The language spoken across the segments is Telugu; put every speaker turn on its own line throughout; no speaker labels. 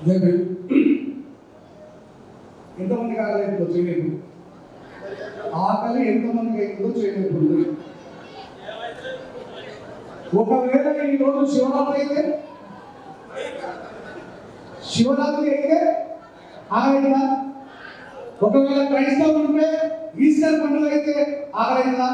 జగన్ ఎంతమందికి ఆకలి అవుతుందో చేయలేదు ఆకలి ఎంతమందికి అవుతుందో చేయలేదు ఒకవేళ ఈ రోజు శివరాత్రి అయితే శివరాత్రి అయితే ఆగలేదా ఒకవేళ క్రైస్తవులు ఉంటే ఈస్టర్ పండుగ అయితే ఆగలేదా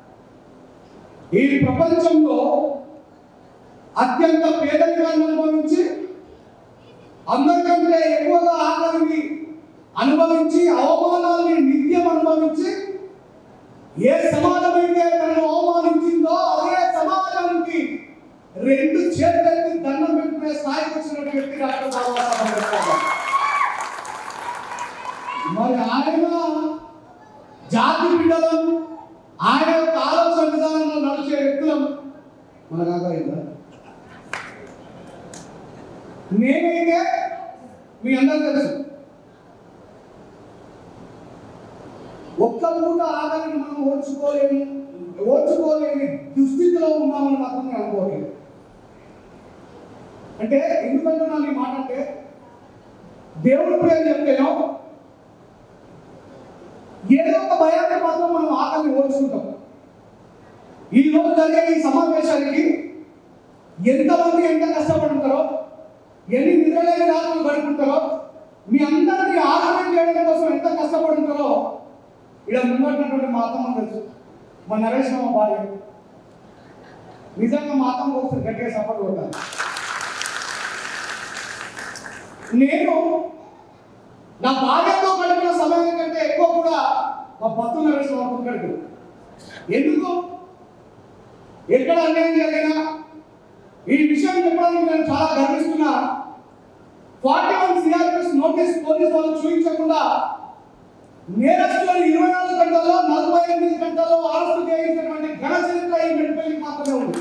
ఈ ప్రపంచంలో అత్యంత పేదరికాన్ని అనుభవించి అందరికంటే ఎక్కువగా ఆకలిని అనుభవించి అవమానాన్ని నిత్యం అనుభవించి ఏ సమాజం అయితే తనను అవమానించిందో అదే సమాజానికి రెండు చేతులెత్తి దండం పెట్టుకునే స్థాయికి వచ్చిన వ్యక్తి డాక్టర్ బాబాసాహెబ్ అంబేద్కర్ గారు. మరి ఆయన జాతి బిడ్డలం ఆయన యొక్క ఆలోచన విధానంలో నడిచే వ్యక్తులం మనకు ఆగలేదా నేనైతే మీ అందరూ తెలుసు ఒక్క పూట ఆకలిని మనం ఓర్చుకోలేము ఓర్చుకోలేని దుస్థితిలో ఉన్నామని మాత్రం నేను అనుకోలేదు అంటే ఎందుకంటున్నాను ఈ మాట అంటే దేవుడి పేరు చెప్తేనో ఏదో ఒక భయాన్ని మాత్రం మనం ఆకలిని ఓర్చుకుంటాం ఈ రోజు జరిగే ఈ సమావేశానికి ఎంతమంది ఎంత కష్టపడుతారో ఎన్ని నిద్రలేని రాత్రులు గడుపుతారో మీ అందరినీ ఆరోగ్యం చేయడం కోసం ఎంత కష్టపడుతారో ఇక్కడ ముందున్నటువంటి మా అత్తమ్మ తెలుసు మా నరేష్ మా భార్య నిజంగా మా అత్తమ్మ ఒకసారి గట్టిగా సపోర్ట్ కొట్టాలి నేను నా భార్యతో గడిపిన సమయం కంటే ఎక్కువ కూడా మా భర్త నరేష్ బాబు గడుపు ఎందుకు ఎక్కడ అన్యాయం జరిగినా ఈ విషయం చెప్పడానికి నేను చాలా గర్విస్తున్నా forty one CRPC notice police వాళ్ళు చూపించకుండా నేరస్తులను ఇరవై నాలుగు గంటల్లో నలభై ఎనిమిది గంటల్లో అరెస్టు చేయించినటువంటి ఘన చరిత్ర ఈ మెడికల్కి మాత్రమే ఉంది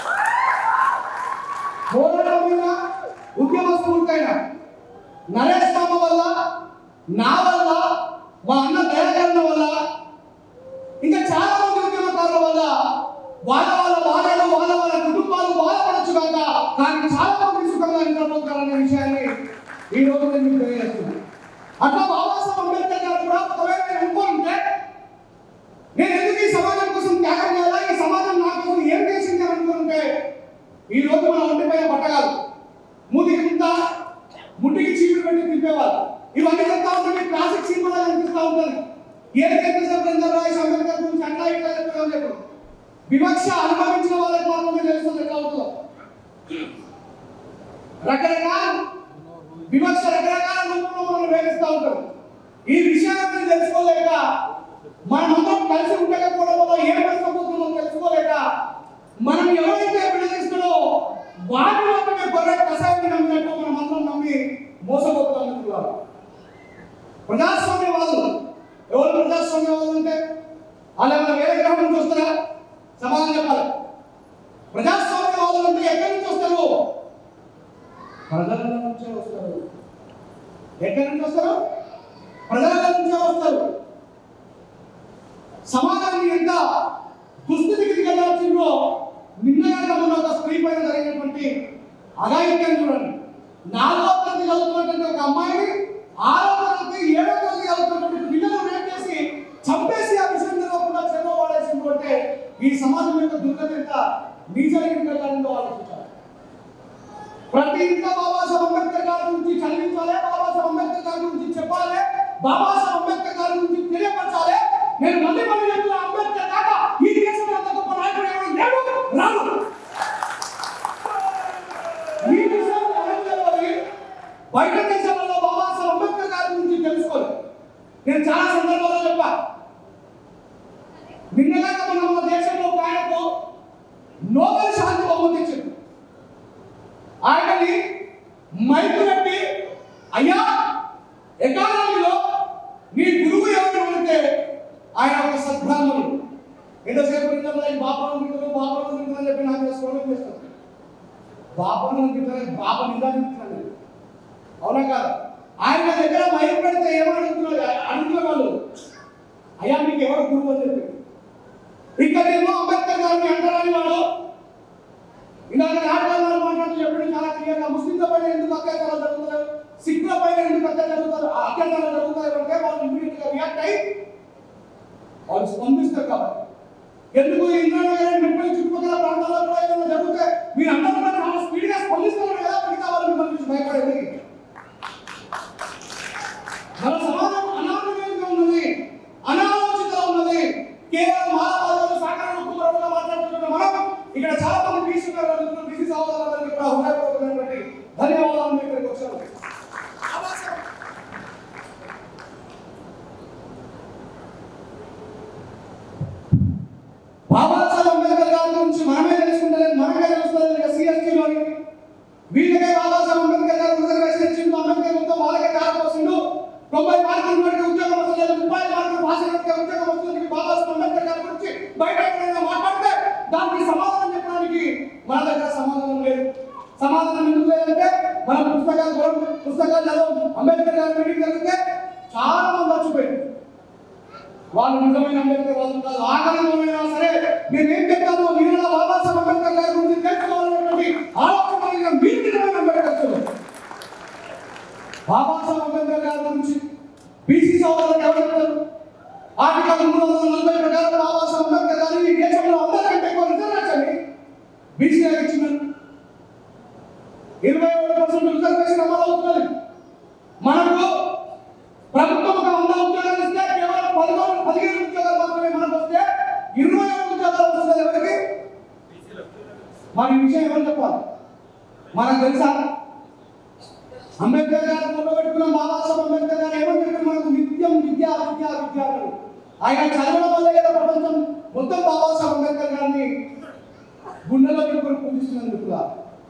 పోరాటమైన ఉద్యమ స్ఫూర్తైన నరేష్ మామ వల్ల నా వల్ల మా అన్న దయాకరణ వల్ల ఇంకా చాలా మంది ఉద్యమకారుల వల్ల వాళ్ళ వాళ్ళ భార్యలు వాళ్ళ వాళ్ళ కుటుంబాలు బాధపడచ్చు కాక కానీ చాలా మంది సుఖంగా నిద్రపోతారనే విషయాన్ని ఈ రోజు నేను మీకు తెలియజేస్తున్నాను అట్లా బాబాసాహెబ్ అంబేద్కర్ గారు కూడా ఒకవేళ ఆయన అనుకుంటే నేను ఎందుకు ఈ సమాజం కోసం త్యాగం చేయాలా ఈ సమాజం నా కోసం ఏం చేసింది అని అనుకుంటే ఈ రోజు మన ఒంటిపైన బట్టగాలు మూతికి ముంత ముట్టికి చీపురు పెట్టి తిప్పేవాళ్ళు ఇవన్నీ చెప్తా ఉంటే మీకు క్లాసిక్ సినిమాలో అనిపిస్తూ ఉంటుంది ఏదైతే సభ్యులందరూ రాయస్ అంబేద్కర్ గురించి అట్లా ఇట్లా చెప్పడం లేదు వివక్ష అనుభవించిన వాళ్ళకి మాత్రమే తెలుస్తుంది ఎట్లా అవుతుందో రకరకాల వివక్ష రకరకాల రూపంలో మనం వేధిస్తూ ఉంటాం ఈ విషయాన్ని తెలుసుకోలేక మనమందరం కలిసి ఉండకపోవడం వల్ల ఏం నష్టపోతుందో తెలుసుకోలేక మనం ఎవరైతే విడదీస్తున్నాడో వాటి మాత్రమే గొర్రె కషాయాన్ని నమ్మినట్టు మనం అందరం నమ్మి మోసపోతున్నాం మిత్రులారా. ప్రజాస్వామ్యవాదులు ఎవరు ప్రజాస్వామ్యవాదులు అంటే వాళ్ళు ఏమైనా వేరే గ్రహం నుంచి వస్తారా సమాధానం చెప్పాలి ప్రజాస్వామ్యవాదులు అంటే ఎక్కడి నుంచి వస్తారు ప్రజల నుంచే వస్తారు ఎక్కడి నుంచి వస్తారు ప్రజల నుంచే వస్తారు సమాజాన్ని ఎంత దుస్థితికి దిగజార్చిందో నిన్నగా మన ఒక స్త్రీ పైన జరిగినటువంటి అఘాయిత్యం చూడండి నాలుగో తరగతి చదువుతున్నటువంటి ఒక అమ్మాయిని ఆరో తరగతి ఏడో తరగతి చదువుతున్నటువంటి పిల్లలు రేప్ చేసి చంపేసి ఆ విషయం తెలియకుండా చెరువు వాడేసింది అంటే ఈ సమాజం యొక్క దుర్గతి ఎంత నీచరికి వెళ్ళాలని ఆలోచించాలి ప్రతి ఇంట్లో బాబాసాహెబ్ అంబేద్కర్ గారి గురించి చదివించాలి బాబాసాహెబ్ అంబేద్కర్ గారి గురించి చెప్పాలి బాబాసాహెబ్ అంబేద్కర్ గారి గురించి తెలియపరచాలి నేను మళ్ళీ మళ్ళీ చెప్తున్నా అంబేద్కర్ కాక ఈ దేశంలో అంత గొప్ప నాయకుడు ఎవరు లేడు రాదు ఈ విషయం ఎవరు తెలియాలి? బయట దేశాలలో బాబాసాహెబ్ అంబేద్కర్ గారి గురించి తెలుసుకోవాలి నేను చాలా సందర్భాల్లో చెప్పా నిన్నగాక మన మన దేశంలో ఒక ఆయనకు నోబెల్ శాంతి బహుమతి ఇచ్చింది ఆయనని మైకు పెట్టి అయ్యా ఎకానమీలో నీ గురువు ఎవరు అంటే ఆయన ఒక సద్బ్రాహ్మణుడు ఎంతసేపు ఇంట్లో ఆయన బాపనం తింటారు బాపనం తింటారు అని చెప్పి నాకు వేసుకోవడం చేస్తాను బాపనం తింటారు బాప నిందా తింటున్నాను అవునా కాదు ఆయన దగ్గర మైకు పెడితే ఏమని అడుగుతున్నారు అడుగుతున్న వాళ్ళు అయ్యా మీకు ఎవరు గురువు అని చెప్పి ఇక్కడేమో అంబేద్కర్ గారిని అంటారని వాడు ఇందాక నాటకాలు మాట్లాడుతూ చెప్పడం చాలా క్లియర్గా ముస్లింల పైన ఎందుకు అత్యాచారాలు జరుగుతున్నాయి సిక్కుల పైన ఎందుకు అత్యాచారం జరుగుతారు అత్యాచారాలు జరుగుతాయి అంటే వాళ్ళు ఇమీడియట్ గా రియాక్ట్ అయ్యి వాళ్ళు స్పందిస్తారు కాబట్టి ఎందుకు ఇంద్రానగర్ మిమ్మల్ని చుట్టుపక్కల ప్రాంతాల్లో కూడా ఏదైనా జరిగితే మీరు అందరూ కూడా చాలా స్పీడ్ గా స్పందిస్తున్నారు కదా మిగతా వాళ్ళు మిమ్మల్ని చూసి భయపడేది మన సమాజం అనారోగ్యంగా ఉన్నది అనాలోచితంగా ఉన్నది కేవలం మానవాదాలు సాకార కుమారుడుగా మాట్లాడుతున్న మనం ఇక్కడ చాలా మంది బీసీ గారు బీసీ సహోదరులందరికీ కూడా హృదయపూర్వకమైనటువంటి ధన్యవాదాలు మీ ఇక్కడికి వచ్చారు బాబాసాహెబ్ అంబేద్కర్ గారి గురించి మనమే తెలుసుకుంటే మనకే తెలుస్తుంది ఇక సిఎస్టీలోని వీళ్ళకే బాబాసాహెబ్ అంబేద్కర్ గారు రిజర్వేషన్ ఇచ్చిండు అంబేద్కర్ మొత్తం వాళ్ళకే కారపోసిండు తొంభై మార్కులు వాడికి ఉద్యోగం వస్తలేదు ముప్పై మార్కులు పాస్ అయినట్టుగా ఉద్యోగం వస్తుంది బాబాసాహెబ్ అంబేద్కర్ గారి గురించి బయట ఎక్కడైనా మాట్లాడితే దానికి సమాధానం చెప్పడానికి మన దగ్గర సమాధానం లేదు సమాధానం ఎందుకు లేదంటే మన పుస్తకాలు కొనం- పుస్తకాలు చదవం అంబేద్కర్ గారి మీటింగ్ జరిగితే చాలా మంది వచ్చిపోయారు వాళ్ళు నిజమైన అంబేద్కర్ వాళ్ళు కాదు ఆకలిమైనా సరే నేను ఏం చెప్తాను మీరు బాబాసాహెబ్ అంబేద్కర్ గారి గురించి తెలుసుకోవాలనేటువంటి ఆలోచన కలిగిన మీరు నిజమైన అంబేద్కర్ బాబాసాహెబ్ అంబేద్కర్ గారి గురించి బీసీ సోదరులకు ఎవరు చెప్తారు ఆర్టికల్ మూడు వందల నలభై ప్రకారం బాబాసాహెబ్ అంబేద్కర్ గారు ఈ దేశంలో అందరికంటే ఎక్కువ రిజర్వేషన్ బీసీ ఇచ్చినారు ఇరవై ఏడు పర్సెంట్ రిజర్వేషన్ అమలు అవుతున్నది మనకు ప్రభుత్వం ఒక వంద ఉద్యోగాలు ఇస్తే కేవలం పదిహేను పదిహేను ఉద్యోగాలు మాత్రమే మనకు వస్తే ఇరవై ఏడు ఉద్యోగాలు వస్తుంది ఎవరికి మరి ఈ విషయం ఎవరు చెప్పాలి మనకు తెలుసా అంబేద్కర్ గారు ఫోటో పెట్టుకున్నాం బాబాసాహెబ్ అంబేద్కర్ గారు ఏమని చెప్పారు మనకు నిత్యం విద్య విద్య విద్య అన్నారు ఆయన చదవడం వల్లే కదా ప్రపంచం మొత్తం బాబాసాహెబ్ అంబేద్కర్ గారిని గుండెలో పెట్టుకొని పూజిస్తున్నందుకు కూడా.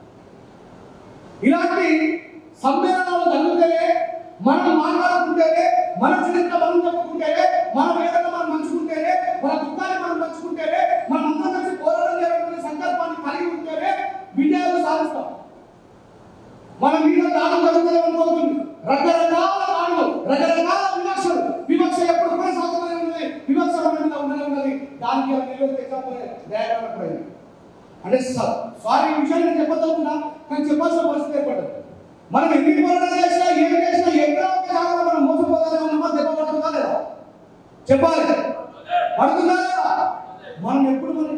ఇలాంటి సమ్మేళనాలు జరిగితేనే మనం మాట్లాడుకుంటేనే మన చరిత్ర మనం చెప్పుకుంటేనే మన వేదన మనం పంచుకుంటేనే మన దుఃఖాన్ని మనం పంచుకుంటేనే మనం అందరం కలిసి పోరాటం చేయాలనే సంకల్పాన్ని కలిగి ఉంటేనే విజయాలు సాధిస్తాం మన మీద దాడులు జరుగుతూనే అనుకోతుంది రకరకాల దాడులు రకరకాల విమర్శలు విమర్శ ఎప్పుడు కొనసాగుతూనే ఉన్నది విమర్శ మన మీద ఉండనే ఉన్నది దానికి ఆ నిలువ తెచ్చకపోతే దయాకరమైంది అంటే సారీ ఈ విషయాన్ని నేను చెప్పదలుచుకున్నా కానీ చెప్పాల్సిన పరిస్థితి ఏర్పడ్డది మనం ఎన్ని పోరాటాలు చేసినా ఏం చేసినా ఎక్కడో ఒక జాగాలో మనం మోసపోతానే ఉన్నామా దెబ్బ పడుతుందా లేదా చెప్పాలి పడుతుందా లేదా మనం ఎప్పుడు మరి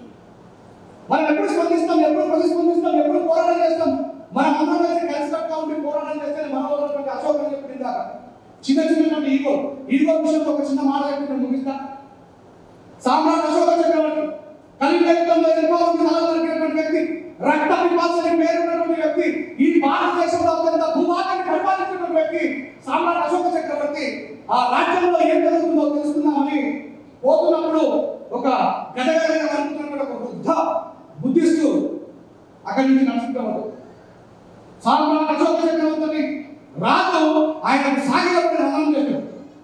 మనం ఎప్పుడు స్పందిస్తాం ఎప్పుడు ప్రతిస్పందిస్తాం ఎప్పుడు పోరాటం చేస్తాం మనం అందరం కలిసి కలిసికట్టుగా ఉండి పోరాటం చేస్తే మన ఉన్నటువంటి అశోక్ అని చెప్పింది దాకా చిన్న చిన్నటువంటి ఈగో ఈగో విషయంలో ఒక చిన్న మాట చెప్పి నేను ముగిస్తా సామ్రాట్ అశోక చక్రవర్తి కలియుగ యుద్ధంలో ఎంతో మంది తలలు నరికినటువంటి వ్యక్తి రక్త పిపాసని పేరున్నటువంటి వ్యక్తి ఈ భారతదేశంలో అత్యంత భూభాగాన్ని పరిపాలించినటువంటి వ్యక్తి సామ్రాట్ అశోక చక్రవర్తి ఆ రాజ్యంలో ఏం జరుగుతుందో తెలుసుకుందామని పోతున్నప్పుడు ఒక గదగదగా అనుకున్నటువంటి ఒక వృద్ధ బుద్ధిస్టు అక్కడి నుంచి నడుచుకుంటాడు సామ్రాట్ అశోక చక్రవర్తిని రాజు ఆయనకు సాగినప్పుడు రణం చేశాడు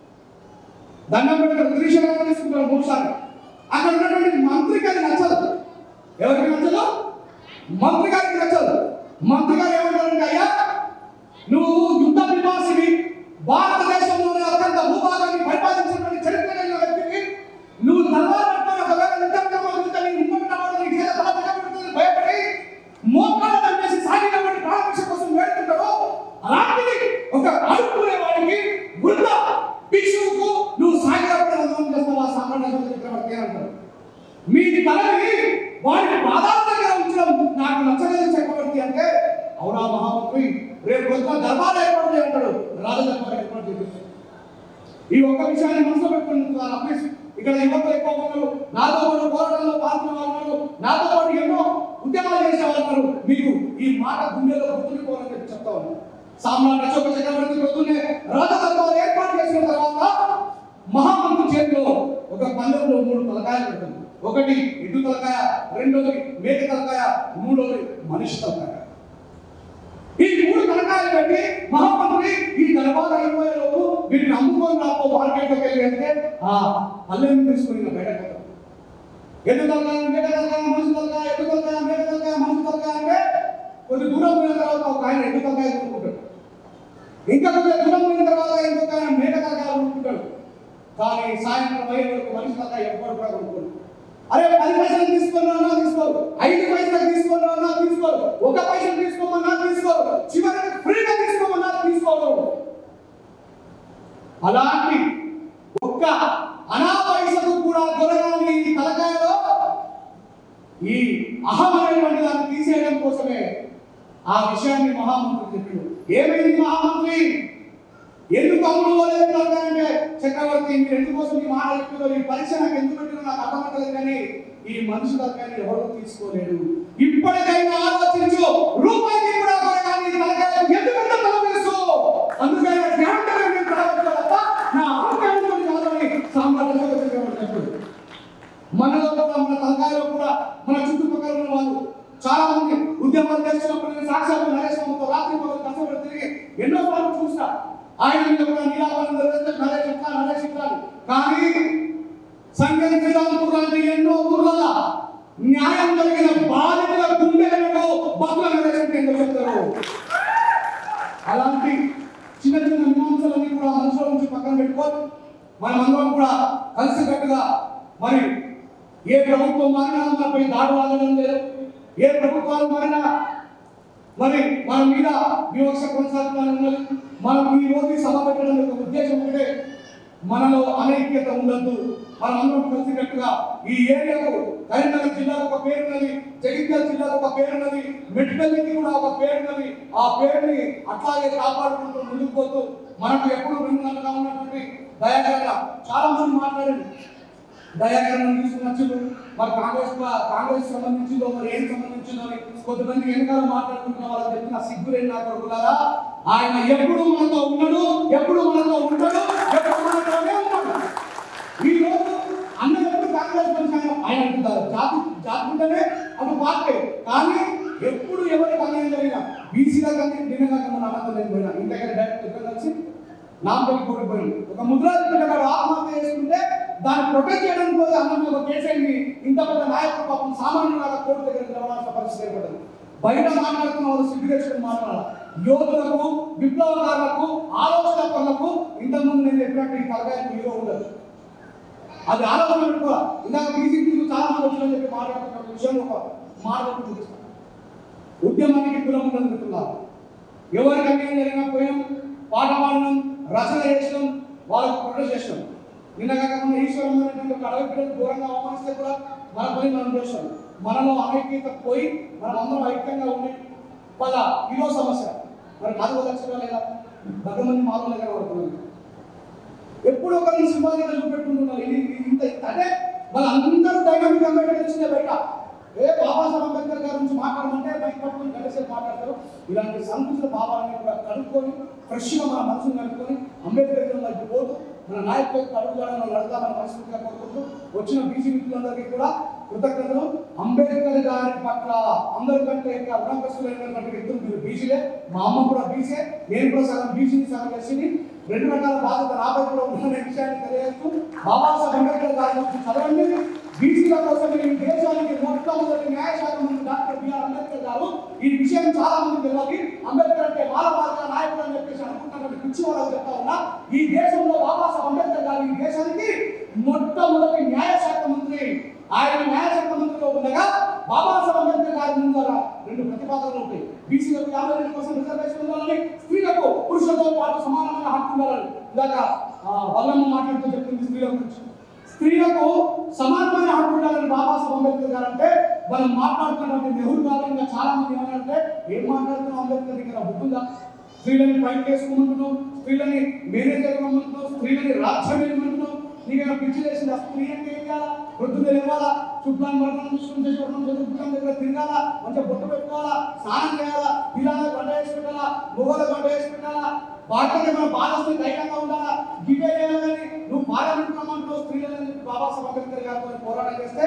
దండం పెట్టుకుని త్రిశూలం తీసుకుంటాడు మూడు సార్లు అక్కడ ఉన్నటువంటి మంత్రి గారికి నచ్చదు ఎవరికి నచ్చదు మంత్రి గారికి నచ్చదు మంత్రి గారు ఏమంటారంటే అయ్యా నువ్వు యుద్ధ పిపాసివి భారతదేశంలోని అత్యంత భూభాగాన్ని పరిపాలించినటువంటి చరిత్ర కలిగిన వ్యక్తివి నువ్వు తలవారు పట్టుకొని ఒకవేళ యుద్ధంగా మొదలుపెడితే నీ ముందు వాడు నీ చేత తల తగబడుతుంది భయపడి మోకాళ్ళ చంపేసి సాగినటువంటి ప్రాణభిక్ష కోసం వేడుకుంటాడు అలాంటిది ఒక అడుక్కునే వాడికి వృద్ధ భిక్షువుకు నువ్వు సాగినప్పుడు అనుభవం చేస్తావా సామ్రాజ్య చక్రవర్తి అని అంటాడు మీ తలని వాడి పాదాల దగ్గర ఉంచడం నాకు నచ్చలేదు చక్రవర్తి అంటే అవునా మహామంత్రి రేపు పొద్దున దర్బార్ ఏర్పాటు చేయంటాడు రాజ దర్బార్ ఏర్పాటు చేపిస్తాడు ఈ ఒక్క విషయాన్ని మనసులో పెట్టుకుంటున్నారు ప్లీజ్ ఇక్కడ యువకులు ఎక్కువ ఉన్నారు నాతో పాటు పోరాటంలో పాల్గొన్న వాళ్ళు ఉన్నారు నాతో పాటు ఎన్నో ఉద్యమాలు చేసే వాళ్ళు ఉన్నారు మీకు ఈ మాట గుండెలో గుర్తుండిపోవాలని చెప్పి చెప్తా ఉన్నాను సామ్రాట్ అశోక చక్రవర్తి పొద్దున్నే రాజదర్బార్ ఏర్పాటు చేసిన తర్వాత మహామంత్రి చేతిలో ఒక పందెంలో మూడు తలకాయలు పెడుతుంది ఒకటి ఎడ్డు తలకాయ రెండోది మేక తలకాయ మూడోది మనిషి తలకాయ ఈ మూడు తలకాయలు పెట్టి మహామంత్రి ఈ దర్బార్ అయిపోయే లోపు వీటిని అమ్ముకొని రాపో మార్కెట్లోకి వెళ్ళి వెళ్తే ఆ పల్లెని తీసుకుని ఇంకా బయటకు వెళ్తాం. ఎద్దు తలకాయ మేక తలకాయ మనిషి తలకాయ ఎద్దు తలకాయ మేక తలకాయ మనిషి తలకాయ అంటే కొద్ది దూరం పోయిన తర్వాత ఒక ఆయన ఎద్దు తలకాయ కొనుక్కుంటాడు ఇంకా కొద్దిగా దూరం పోయిన తర్వాత ఇంకొక ఆయన మేక తలకాయ కొనుక్కుంటాడు కానీ సాయంత్రం అయ్యే వరకు మనిషి తలకాయ ఎవ్వరు కూడా కొనుక్కోడు అరే పది పైసలు తీసుకున్నా తీసుకోరు ఐదు పైసలు తీసుకున్నా తీసుకోరు ఒక పైసలు తీసుకోమన్నా తీసుకోరు చివరికి ఫ్రీగా తీసుకోమన్నా తీసుకోరు తీసుకోడు అలాంటి ఒక్క అనా పైసకు కూడా దొరకని ఈ తలకాయలో ఈ అహమైనటువంటి దాన్ని తీసేయడం కోసమే ఆ విషయాన్ని మహామంత్రి చెప్పాడు ఏమైంది మహామంత్రి ఎందుకు అమ్ముడు పోలేదు అంటే చక్రవర్తి మీరు ఎందుకోసం ఈ మాట చెప్తున్నారు ఈ పరీక్ష నాకు ఎందుకు పెట్టినా నాకు అర్థమవుతుంది కానీ ఈ మనుషుల తలకాయని ఎవరు తీసుకోలేడు ఇప్పటికైనా ఆలోచించు రూపాయికి కూడా కొనగానే ఈ తలకాయ ఎందుకు ఎంత తల తెలుసు అందుకని నా జ్ఞాపకం నేను తలపెట్టాను తప్ప నా అహంకారంతో కాదని సామ్రాజ్యంలో చెప్పాడు మనలో కూడా మన తలకాయలో కూడా మన చుట్టుపక్కల ఉన్న వాళ్ళు చాలా మంది ఉద్యమాలు చేస్తున్నప్పుడు నేను సాక్షాత్ నరేష్ బాబుతో రాత్రి పగలు కష్టపడి తిరిగి ఎన్నో సార్లు చూసా ఆయన మీద కూడా నీలాభరణ నరేష్ ఇట్లా నరేష్ ఇట్లా అని. కానీ సంగతి శ్రీరాంపూర్ లాంటి ఎన్నో ఊర్లలో న్యాయం జరిగిన బాధితుల గుండెలకు బతుల నరేష్ అంటే ఎందుకు చెప్తారు అలాంటి చిన్న చిన్న మీమాంసలన్నీ కూడా మనసులో నుంచి పక్కన పెట్టుకొని మనమందరం కూడా కలిసికట్టుగా మరి ఏ ప్రభుత్వం మారినా మనపై దాడులు ఆగడం లేదు ఏ ప్రభుత్వాలు మారినా మరి మన మీద వివక్ష కొనసాగుతానే ఉన్నది మనం ఈ రోజు ఈ సభ పెట్టడం యొక్క ఉద్దేశం ఒకటే మనలో అనైక్యత ఉండద్దు మనం అందరం కలిసికట్టుగా ఈ ఏరియాకు కరీంనగర్ జిల్లాకు ఒక పేరున్నది జగిత్యాల జిల్లాకు ఒక పేరున్నది మెట్పల్లికి కూడా ఒక పేరున్నది ఆ పేరుని అట్లాగే కాపాడుకుంటూ ముందుకు పోతూ మనకు ఎప్పుడు వెన్నుగా ఉన్నటువంటి దయాకరణ చాలా మంది మాట్లాడారు దయాకరణ తీసుకున్నచ్చు మరి కాంగ్రెస్ కాంగ్రెస్ సంబంధించిందో మరి ఏం సంబంధించిందో అని కొంతమంది వెనకాల మాట్లాడుకుంటున్న వాళ్ళకి చెప్పిన సిగ్గులేని నా కొడుకులారా ఆయన ఎప్పుడు మనతో ఉన్నాడు ఎప్పుడు మనతో ఉంటాడు ఎప్పుడు మనతోనే ఉన్నాడు ఈ రోజు అన్న ఎప్పుడు కాంగ్రెస్ మనిషి ఆయన ఆయన అంటున్నారు జాతి జాతి ఉంటేనే అటు పార్టీ కానీ ఎప్పుడు ఎవరికి అన్యాయం జరిగినా బీసీల కంటే నిన్నగా మన అన్నతో నేను పోయినా ఇంతకన్నా డైరెక్ట్ ఎక్కడ కలిసి నామపల్లి కోర్టు పోయింది ఒక ముద్రాజు పిల్లగాడు ఆత్మహత్య చేసుకుంటే దాన్ని ప్రొటెక్ట్ చేయడానికి పోతే అన్న మీద ఒక కేసు అయింది ఇంత పెద్ద నాయకుడు పాపం సామాన్యులాగా కోర్టు దగ్గర నిలబడాల్సిన పరిస్థితి ఏర్పడింది బయట మాట్లాడుతున్న వాళ్ళు సిగ్గు తెచ్చుకుని మాట్లాడాలి యోధులకు విప్లవకారులకు ఆలోచన పనులకు ఇంతకుముందు నేను చెప్పినట్టు ఈ తలకాయకు హీరో ఉండదు అది ఆలోచన పెట్టుకోవాలి ఇందాక బీసీపీ చాలా మంది వచ్చిందని చెప్పి మాట్లాడుతున్న విషయం ఒక మాట్లాడుతూ చూపిస్తాను ఉద్యమానికి కులం ఉండదు మిత్రులారా ఎవరికి అన్యాయం జరిగినా పోయాం పాట పాడడం రచన చేసినాం వాళ్ళకు ప్రొటెస్ట్ చేసినాం నిన్న కాకుండా ఈశ్వరం అనేటువంటి ఒక అడవి పిల్లలు ఘోరంగా అవమానిస్తే కూడా మన పని మనం చేస్తాం మనలో అనైక్యత పోయి మనం అందరం ఐక్యంగా ఉండి వాళ్ళ ఇదో సమస్య మరి నాలుగు లక్షల లేదా దగ్గర మంది మాలో దగ్గర పడుతున్నారు ఎప్పుడు ఒకరిని సింబాలిక్ చూపెట్టుకుంటున్నారు ఇది ఇది ఇంత ఇంత అంటే వాళ్ళందరూ డైనామిక్ అంబేద్కర్ వచ్చిందే బయట ఏ బాబాసాహెబ్ అంబేద్కర్ గారి నుంచి మాట్లాడమంటే బయట పట్టుకొని గడిసేపు మాట్లాడతారు ఇలాంటి సంకుచిత భావాలని కూడా కనుక్కొని ఫ్రెష్గా మన మనసును కనుక్కొని అంబేద్కర్ వైపు పోతూ మన నాయకుల యొక్క అడుగుజాడలో నడతామని మనస్ఫూర్తిగా కోరుకుంటూ వచ్చిన బీసీ మిత్రులందరికీ కూడా కృతజ్ఞతలు అంబేద్కర్ గారి పట్ల అందరికంటే ఎక్కువ రుణగ్రస్తులైనటువంటి వ్యక్తులు మీరు బీసీలే మా అమ్మ కూడా బీసీ నేను కూడా సగం బీసీని సగం ఎస్సీని రెండు రకాల బాధ్యత నాపై కూడా ఉందనే విషయాన్ని తెలియజేస్తూ బాబాసాహెబ్ అంబేద్కర్ గారి గురించి చదవండి బీసీల కోసం ఈ దేశానికి మొట్టమొదటి న్యాయశాఖ మంత్రి డాక్టర్ బిఆర్ అంబేద్కర్ గారు ఈ విషయం చాలా మంది తెలియాలి అంబేద్కర్ అంటే మానవాళిగా నాయకుడు అని చెప్పేసి అనుకుంటున్నటువంటి పిచ్చి వాళ్ళకి చెప్తా ఉన్నా ఈ దేశంలో బాబాసాహెబ్ అంబేద్కర్ గారు ఈ దేశానికి మొట్టమొదటి న్యాయశాఖ మంత్రి ఆయన న్యాయశాఖ మంత్రిగా ఉండగా బాబాసాహెబ్ అంబేద్కర్ గారి ముందర రెండు ప్రతిపాదనలు ఉంటాయి బీసీలకు యాభై రెండు పర్సెంట్ రిజర్వేషన్ ఉండాలని స్త్రీలకు పురుషులతో పాటు సమానమైన హక్కు ఉండాలని ఇందాక ఆ, వల్లమ్మ మాట్లాడుతూ చెప్పింది స్త్రీల గురించి స్త్రీలకు సమానమైన హక్కు ఉండాలని బాబాసాహెబ్ అంబేద్కర్ గారు అంటే మనం మాట్లాడుతున్నటువంటి నెహ్రూ గారు ఇంకా చాలా మంది ఏమంటే ఏం మాట్లాడుతున్నాం అంబేద్కర్ దగ్గర బుద్ధుందా స్త్రీలని పైకి వేసుకోమంటున్నావు స్త్రీలని మేనేజ్ చేయమంటున్నావు స్త్రీలని రాజ్యం వేయమంటున్నావు నీకేమైనా పిచ్చి వేసింది ఆ స్త్రీ అంటే ఏం చేయాలా పొద్దున్న లేవాలా చుట్టాన్ని పడడం చూసుకుని చేసుకోవడం చదువుకుంటాం దగ్గర తిరగాలా మంచిగా బొట్టు పెట్టుకోవాలా స్నానం చేయాలా పిల్లలకు గడ్డ వేసి పెట్టాలా మొగలకు గడ్డ వేసి పెట్టాలా వాటిని మన బాధ వస్తే ధైర్యంగా ఉండాలా గివే చేయాలని నువ్వు పార్లమెంట్ రమ్మంటున్నావు స్త్రీలని చెప్పి బాబాసాహెబ్ అంబేద్కర్ గారితో పోరాటం చేస్తే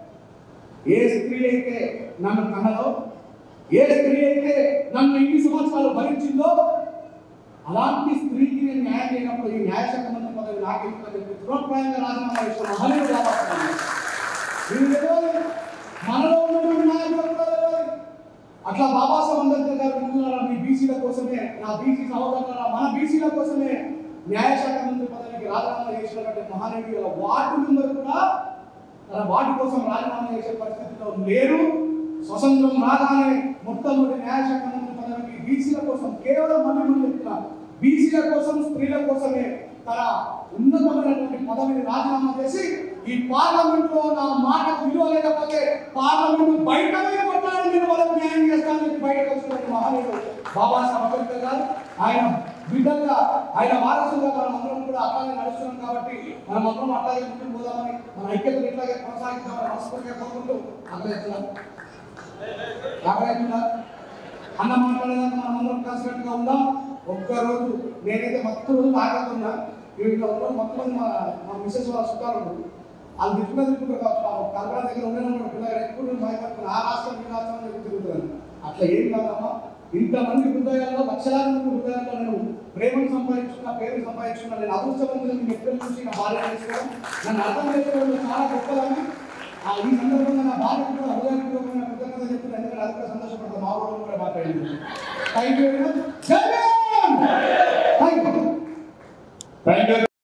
ఏ స్త్రీ అయితే నన్ను కన్నదో ఏ స్త్రీ అయితే నన్ను ఇన్ని సంవత్సరాలు భరించిందో అలాంటి స్త్రీకి నేను న్యాయం చేయనప్పుడు ఈ న్యాయశాఖ మంత్రి పదవి నాకు ఎందుకని చెప్పి తృణప్రాయంగా రాజీనామా చేసిన మహనీయుడు బాబాసాహెబ్ దీనికి తెలియదు మనలో ఉన్నటువంటి నాయకులు కూడా తెలియదు అట్లా బాబాసాహెబ్ అంబేద్కర్ గారు వింటున్నారా మీ బీసీల కోసమే నా బీసీ సహోదరులారా మన బీసీల కోసమే న్యాయశాఖ మంత్రి పదవికి రాజీనామా చేసినటువంటి మహానీయుడు గల వార్డు మెంబర్ కూడా తన వాటి కోసం రాజీనామా చేసే పరిస్థితిలో లేరు స్వతంత్రం రాగానే మొట్టమొదటి న్యాయశాఖ మంత్రి పదవికి బీసీల కోసం కేవలం మళ్ళీ ముందు చెప్తున్నారు బీసీల కోసం స్త్రీల కోసమే తన ఉన్నతమైనటువంటి పదవిని రాజీనామా చేసి ఈ పార్లమెంట్ లో నా మాటకు విలువ లేకపోతే పార్లమెంట్ బయటనే కొట్లాడి నేను వాళ్ళకు న్యాయం చేస్తానని చెప్పి బయటకు వచ్చినటువంటి మహనీయుడు బాబాసాహెబ్ అంబేద్కర్ గారు ఆయన బిడ్డగా ఆయన వారసుగా మనం అందరం కూడా అట్లాగే నడుస్తున్నాం కాబట్టి మనం అందరం అట్లాగే ముందుకు పోదామని మన ఐక్యతను ఇట్లాగే కొనసాగిద్దామని మనస్ఫూర్తిగా కోరుకుంటూ అక్కడ ఆకలిస్తుందా అన్న మాట్లాడేదాకా మనం అందరం కలిసినట్టుగా ఉందాం ఒక్కరోజు నేనైతే మొత్తం రోజు ఆగలున్నా వీటిలో ఉన్న మొత్తం మంది మా మా మిస్సెస్ వాళ్ళ చుట్టాలు ఉన్నారు. వాళ్ళు తిట్టుకున్న తిట్టుకుంటారు కావచ్చు పాపం కల్పన దగ్గర ఉండేది కూడా పిల్లలు ఎప్పుడు భయపడుతున్నారు ఆ రాష్ట్రం ఈ రాష్ట్రం అని చెప్పి తిరుగుతున్నారు అట్లా ఏం కాదమ్మా ఇంతమంది హృదయాల్లో లక్షలాది మంది హృదయాల్లో నేను ప్రేమను సంపాదించుకున్నా పేరుని సంపాదించుకున్నా నేను అదృష్టవంతులు మీ ఎక్కడ నుంచి నా భార్య చేసుకోవడం నన్ను అర్థం చేసుకోవడం చాలా గొప్పదని ఆ ఈ సందర్భంగా నా భార్యకు కూడా హృదయపూర్వకమైన కృతజ్ఞత చెప్తున్నా ఎందుకంటే అది కూడా సంతోషపడతాను మా ఊళ్ళో కూడా మాట్లాడింది thank you very much Jai Bhim! Thank you
thank you